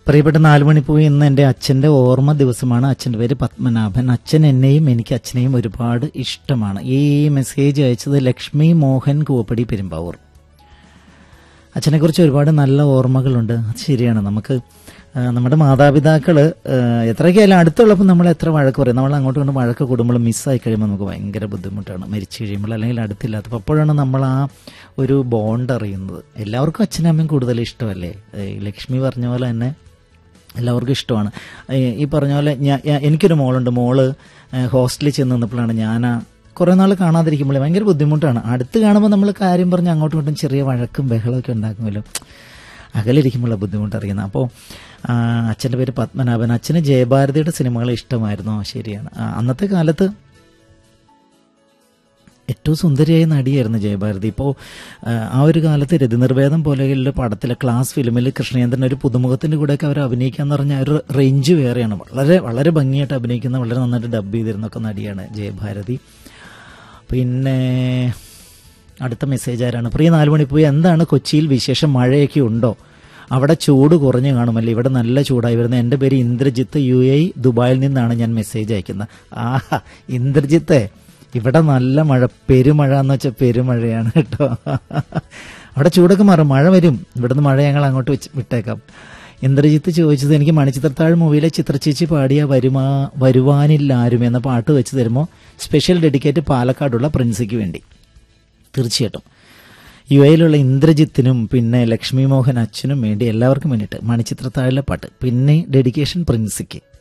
പ്രിയപ്പെട്ട നാലുമണിപ്പോയി ഇന്ന് എൻ്റെ അച്ഛൻ്റെ ഓർമ്മ ദിവസമാണ് അച്ഛൻ്റെ പേര് പത്മനാഭൻ അച്ഛൻ എന്നെയും എനിക്ക് അച്ഛനെയും ഒരുപാട് ഇഷ്ടമാണ് ഈ മെസ്സേജ് അയച്ചത് ലക്ഷ്മി മോഹൻ കൂവപ്പടി പെരുമ്പാവൂർ അച്ഛനെക്കുറിച്ച് ഒരുപാട് നല്ല ഓർമ്മകളുണ്ട് അത് ശരിയാണ് നമുക്ക് ആ, നമ്മുടെ മാതാപിതാക്കൾ എത്രയൊക്കെയായാലും അടുത്തുള്ളപ്പോൾ നമ്മൾ എത്ര വഴക്ക് പറയും നമ്മൾ അങ്ങോട്ടും ഇങ്ങോട്ടും വഴക്ക് കൂടുമ്പോൾ മിസ്സായി കഴിയുമ്പോൾ നമുക്ക് ഭയങ്കര ബുദ്ധിമുട്ടാണ് മരിച്ചു കഴിയുമ്പോൾ അല്ലെങ്കിൽ അടുത്തില്ലാത്തപ്പോൾ അപ്പോഴാണ് നമ്മൾ ആ ഒരു ബോണ്ട് അറിയുന്നത് എല്ലാവർക്കും അച്ഛനും അമ്മയും കൂടുതൽ ഇഷ്ടമല്ലേ ഏ, ലക്ഷ്മി പറഞ്ഞ പോലെ തന്നെ എല്ലാവർക്കും ഇഷ്ടമാണ് ഈ- ഈ പറഞ്ഞ പോലെ ഞാൻ ഞാൻ- എനിക്കൊരു മോളുണ്ട് മോള് ഏഹ്, ഹോസ്റ്റലിൽ ചെന്ന് നിന്നപ്പോഴാണ് ഞാൻ കുറേ നാൾ കാണാതിരിക്കുമ്പോൾ ഭയങ്കര ബുദ്ധിമുട്ടാണ് അടുത്ത് കാണുമ്പോൾ നമ്മൾ കാര്യം പറഞ്ഞ് അങ്ങോട്ടും ഇങ്ങോട്ടും ചെറിയ വഴക്കും ബഹളമൊക്കെ ഉണ്ടാക്കുമല്ലോ അകലിരിക്കുമ്പോൾ ബുദ്ധിമുട്ട് അറിയുന്നത് അപ്പോൾ അച്ഛൻ്റെ പേര് പത്മനാഭൻ അച്ഛന് ജയഭാരതിയുടെ സിനിമകൾ ഇഷ്ടമായിരുന്നു ആ, ശരിയാണ് ആ, അന്നത്തെ കാലത്ത് ഏറ്റവും സുന്ദരിയായ നടിയായിരുന്നു ജയഭാരതി ഇപ്പോൾ ആ ഒരു കാലത്ത് രതിനിർവേദം പോലെയുള്ള പടത്തിലെ ക്ലാസ് ഫിലിമിൽ കൃഷ്ണേന്ദ്രൻ ഒരു പുതുമുഖത്തിൻ്റെ കൂടെയൊക്കെ അവർ അഭിനയിക്കാന്ന് പറഞ്ഞാൽ ഒരു റേഞ്ച് വേറെയാണ് വളരെ വളരെ ഭംഗിയായിട്ട് അഭിനയിക്കുന്ന വളരെ നന്നായിട്ട് ഡബ് ചെയ്തിരുന്നൊക്കെ നടിയാണ് ജയഭാരതി പിന്നെ അടുത്ത മെസ്സേജ് ആരാണ് പ്രിയ നാലുമണി പോയി എന്താണ് കൊച്ചിയിൽ വിശേഷം മഴയൊക്കെ ഉണ്ടോ അവിടെ ചൂട് കുറഞ്ഞു കാണുമല്ലോ ഇവിടെ നല്ല ചൂടായി വരുന്നത് എൻ്റെ പേര് ഇന്ദ്രജിത്ത് യു എ ദുബായിൽ നിന്നാണ് ഞാൻ മെസ്സേജ് അയക്കുന്നത് ആ ഇന്ദ്രജിത്തെ ഇവിടെ നല്ല മഴ പെരുമഴ എന്ന് വെച്ചാൽ പെരുമഴയാണ് കേട്ടോ അവിടെ ചൂടൊക്കെ മാറും മഴ വരും ഇവിടുന്ന് മഴ ഞങ്ങൾ അങ്ങോട്ട് വെച്ച് വിട്ടേക്കാം ഇന്ദ്രജിത്ത് ചോദിച്ചത് എനിക്ക് മണിച്ചിത്രത്താഴ് മൂവിയിലെ ചിത്രചേച്ചി പാടിയ വരുമാ വരുവാനില്ലാരും എന്ന പാട്ട് വെച്ച് തരുമോ സ്പെഷ്യൽ ഡെഡിക്കേറ്റ് പാലക്കാടുള്ള പ്രിൻസിക്ക് വേണ്ടി തീർച്ചയായിട്ടും യു എയിലുള്ള ഇന്ദ്രജിത്തിനും പിന്നെ ലക്ഷ്മി മോഹൻ അച്ഛനും വേണ്ടി എല്ലാവർക്കും വേണ്ടിയിട്ട് മണിച്ചിത്രത്താഴിലെ പാട്ട് പിന്നെ ഡെഡിക്കേഷൻ പ്രിൻസിക്ക്